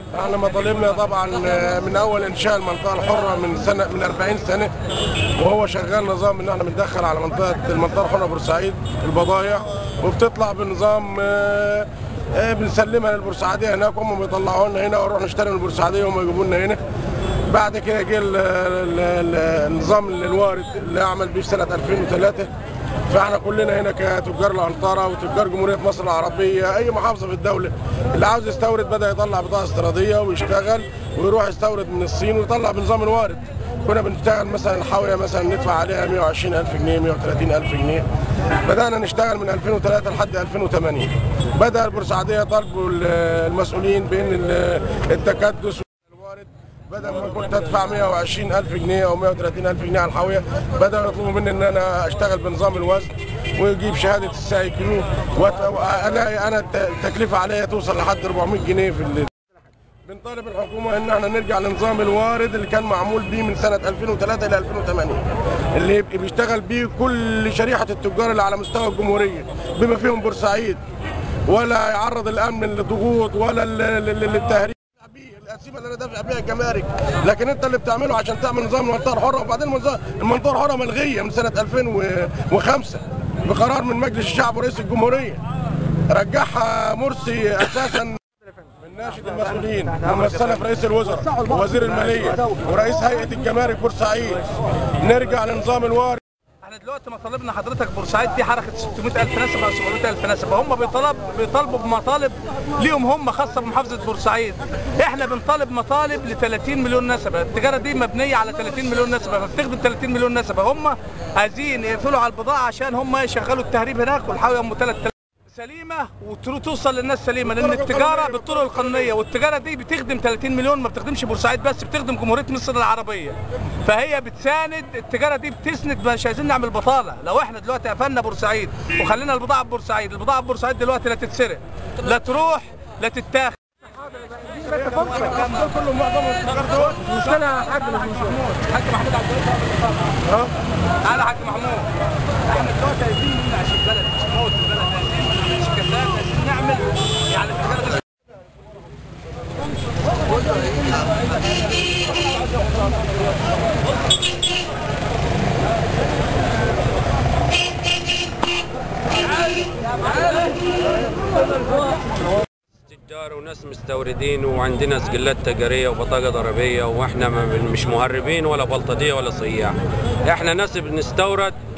احنا مطالبنا طبعا من اول انشاء المنطقه الحره من سنه من 40 سنه وهو شغال نظام ان احنا بندخل على منطقه المنطقه الحره بورسعيد البضايع وبتطلع بنظام آه، آه، بنسلمها للبورسعيديه هناك هم بيطلعوا لنا هنا ونروح نشتري من البورسعيديه وهم يجيبوا لنا هنا بعد كده جه ال- ال- ال- النظام الوارد اللي عمل بيه سنه 2003 فاحنا كلنا هنا كتجار العنطره وتجار جمهوريه مصر العربيه اي محافظه في الدوله اللي عاوز يستورد بدا يطلع بطاقه استيراديه ويشتغل ويروح يستورد من الصين ويطلع بنظام الوارد كنا بنشتغل مثلا الحاويه مثلا ندفع عليها 120000 جنيه 130000 جنيه بدانا نشتغل من 2003 لحد 2008 بدا البورسعيديه طلبوا ال- المسؤولين بان ال- التكدس الوارد بدل ما كنت ادفع 120 الف جنيه او 130 الف جنيه على الحاويه بداوا يطلبوا مني ان انا اشتغل بنظام الوزن ويجيب شهاده الساي كيلو والاقي انا الت- التكلفه عليا توصل لحد 400 جنيه في الليل بنطالب الحكومه ان احنا نرجع لنظام الوارد اللي كان معمول بيه من سنه 2003 الى 2008 اللي يبقى بيشتغل بيه كل شريحه التجار اللي على مستوى الجمهوريه بما فيهم بورسعيد ولا يعرض الامن لضغوط ولا ل- ل- ل- للتهريب بيه القسيمه اللي انا دافع بيها الجمارك لكن انت اللي بتعمله عشان تعمل نظام المنطقه الحره وبعدين المنظ- المنطقه الحره ملغيه من سنه 2005 بقرار من مجلس الشعب ورئيس الجمهوريه رجعها مرسي اساسا من ناشد المسؤولين ومثلنا في رئيس الوزراء ووزير الماليه ورئيس هيئه الجمارك بورسعيد نرجع لنظام الوارد احنا دلوقتي مطالبنا حضرتك بورسعيد دي حركه 600000 نسمه او 700000 نسمه هم بيطلب بيطالبوا بمطالب ليهم هم خاصه بمحافظه بورسعيد احنا بنطالب مطالب ل 30 مليون نسمه التجاره دي مبنيه على 30 مليون نسمه فبتخدم 30 مليون نسمه هم عايزين يقفلوا على البضاعه عشان هم يشغلوا التهريب هناك والحاويه ام 3000 سليمه وتوصل للناس سليمه لان التجاره بالطرق القانونيه والتجاره دي بتخدم 30 مليون ما بتخدمش بورسعيد بس بتخدم جمهوريه مصر العربيه فهي بتساند التجاره دي بتسند مش عايزين نعمل بطاله لو احنا دلوقتي قفلنا بورسعيد وخلينا البضاعه ببورسعيد البضاعه ببورسعيد دلوقتي لا تتسرق لا تروح لا تتاخد كله معظمهم التجار دول مش انا حاج حاج محمود عبد الله تعالى حاج محمود احنا دلوقتي عايزين ننعش البلد مش نموت البلد عايزين نعمل كساد عايزين نعمل يعني التجاره دي تجار وناس مستوردين وعندنا سجلات تجاريه وبطاقه ضريبيه واحنا ما بن- مش مهربين ولا بلطجيه ولا صياح احنا ناس بنستورد